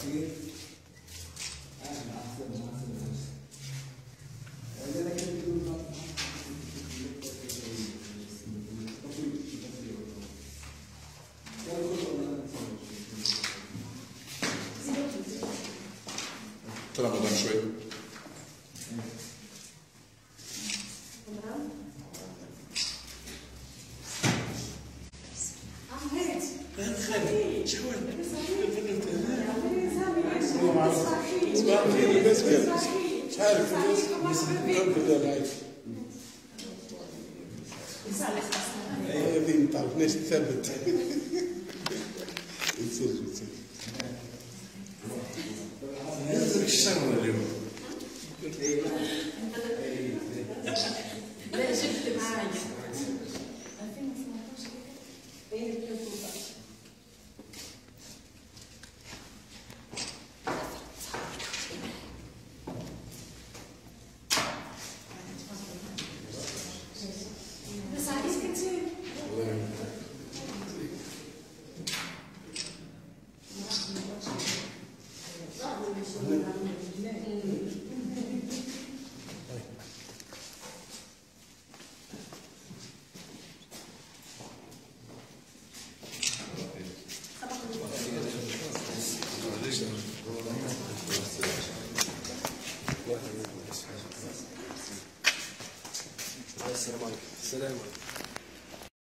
الأخير أهلا أحسن أحسن عندنا كده بيقول طلع قدام شوي صباح الخير الناس كده مش عارف الناس بس الحمد لله العيش هي دي ما تعرفناش تثبت يصير يصير نزل الشغله اليوم